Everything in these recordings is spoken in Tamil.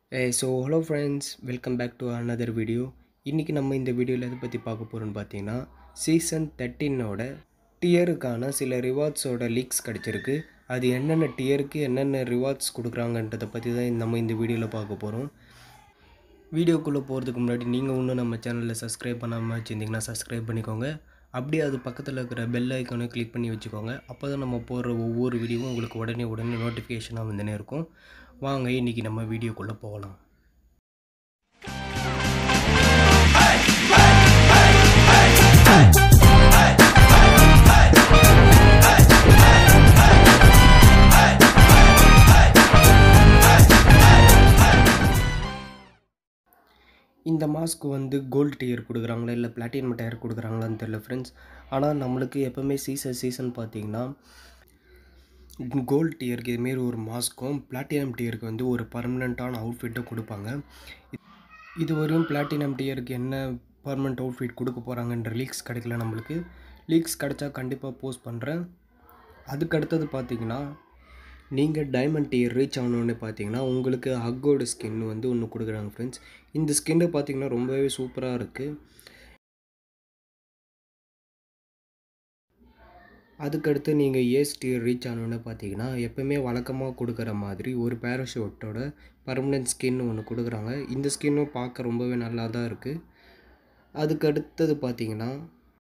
so hello friends welcome back to another video இன்றைக்கி நம்ம இந்த வீடியோவில் எதை பற்றி பார்க்க போகிறோம்னு பார்த்தீங்கன்னா சீசன் தேர்ட்டீனோட டியருக்கான சில ரிவார்ட்ஸோட லீக்ஸ் கிடச்சிருக்கு அது என்னென்ன டியருக்கு என்னென்ன ரிவார்ட்ஸ் கொடுக்குறாங்கன்றதை பற்றி தான் நம்ம இந்த வீடியோவில் பார்க்க போகிறோம் வீடியோக்குள்ளே போகிறதுக்கு முன்னாடி நீங்கள் இன்னும் நம்ம சேனலில் சப்ஸ்கிரைப் பண்ணாமல் வச்சுருந்தீங்கன்னா சப்ஸ்கிரைப் பண்ணிக்கோங்க அப்படியே அது பக்கத்தில் இருக்கிற பெல் ஐக்கானை கிளிக் பண்ணி வச்சுக்கோங்க அப்போ தான் நம்ம போடுற ஒவ்வொரு வீடியோவும் உங்களுக்கு உடனே உடனே நோட்டிஃபிகேஷனாக வந்துனே இருக்கும் வாங்க இன்றைக்கி நம்ம வீடியோக்குள்ளே போகலாம் இந்த மாஸ்க் வந்து கோல்டு டியர் கொடுக்குறாங்களா இல்லை பிளாட்டினம் டயர் கொடுக்குறாங்களான்னு தெரியல ஃப்ரெண்ட்ஸ் ஆனால் நம்மளுக்கு எப்போவுமே சீசன் சீசன் பார்த்தீங்கன்னா கோல்டு டியருக்கு இதுமாரி ஒரு மாஸ்க்கும் பிளாட்டினம் டியருக்கு வந்து ஒரு பர்மனெண்ட்டான அவுட்ஃபிட்டை கொடுப்பாங்க இது வரையும் பிளாட்டினம் டியருக்கு என்ன பர்மனெண்ட் அவுட்ஃபிட் கொடுக்க போகிறாங்கன்ற லீக்ஸ் கிடைக்கல நம்மளுக்கு லீக்ஸ் கிடைச்சா கண்டிப்பாக போஸ்ட் பண்ணுறேன் அதுக்கு அடுத்தது பார்த்தீங்கன்னா நீங்கள் டைமண்ட் டியர் ரீச் ஆகணுன்னு பார்த்தீங்கன்னா உங்களுக்கு ஹக்கோட ஸ்கின் வந்து ஒன்று கொடுக்குறாங்க ஃப்ரெண்ட்ஸ் இந்த ஸ்கின்னு பார்த்தீங்கன்னா ரொம்பவே சூப்பராக இருக்குது அதுக்கடுத்து நீங்கள் ஏஸ் டியர் ரீச் ஆனோன்னு பார்த்தீங்கன்னா எப்போவுமே வழக்கமாக கொடுக்குற மாதிரி ஒரு பேராஷூட்டோட பர்மனெண்ட் ஸ்கின் ஒன்று கொடுக்குறாங்க இந்த ஸ்கின்னும் பார்க்க ரொம்பவே நல்லா தான் இருக்குது அதுக்கு அடுத்தது பார்த்தீங்கன்னா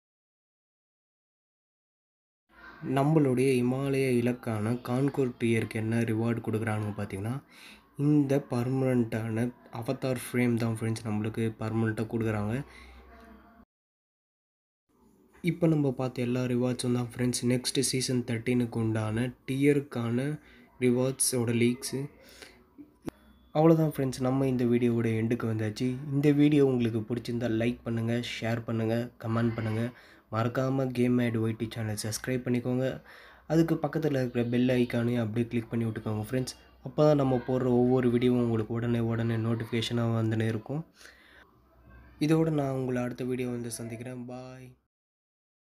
நம்மளுடைய இமாலய இலக்கான கான்கோர் டியருக்கு என்ன ரிவார்டு கொடுக்குறாங்க பார்த்தீங்கன்னா இந்த பர்மனண்ட்டான அவதார் ஃப்ரேம் தான் ஃப்ரெண்ட்ஸ் நம்மளுக்கு பர்மனெண்ட்டாக கொடுக்குறாங்க இப்போ நம்ம பார்த்த எல்லா ரிவார்ட்ஸும் தான் ஃப்ரெண்ட்ஸ் நெக்ஸ்ட் சீசன் தேர்ட்டீனுக்கு உண்டான டியருக்கான ரிவார்ட்ஸோட லீக்ஸு அவ்வளோதான் ஃப்ரெண்ட்ஸ் நம்ம இந்த வீடியோவோட எண்டுக்கு வந்தாச்சு இந்த வீடியோ உங்களுக்கு பிடிச்சிருந்தால் லைக் பண்ணுங்கள் ஷேர் பண்ணுங்கள் கமெண்ட் பண்ணுங்கள் மறக்காமல் game add YT channel subscribe பண்ணிக்கோங்க அதுக்கு பக்கத்தில் இருக்கிற பெல் ஐக்கானையும் அப்படியே கிளிக் பண்ணி விட்டுக்கோங்க ஃப்ரெண்ட்ஸ் அப்போ தான் நம்ம போடுற ஒவ்வொரு வீடியோவும் உங்களுக்கு உடனே உடனே நோட்டிஃபிகேஷனாக வந்துனே இருக்கும் இதோடு நான் உங்களை அடுத்த வீடியோ வந்து சந்திக்கிறேன் பாய்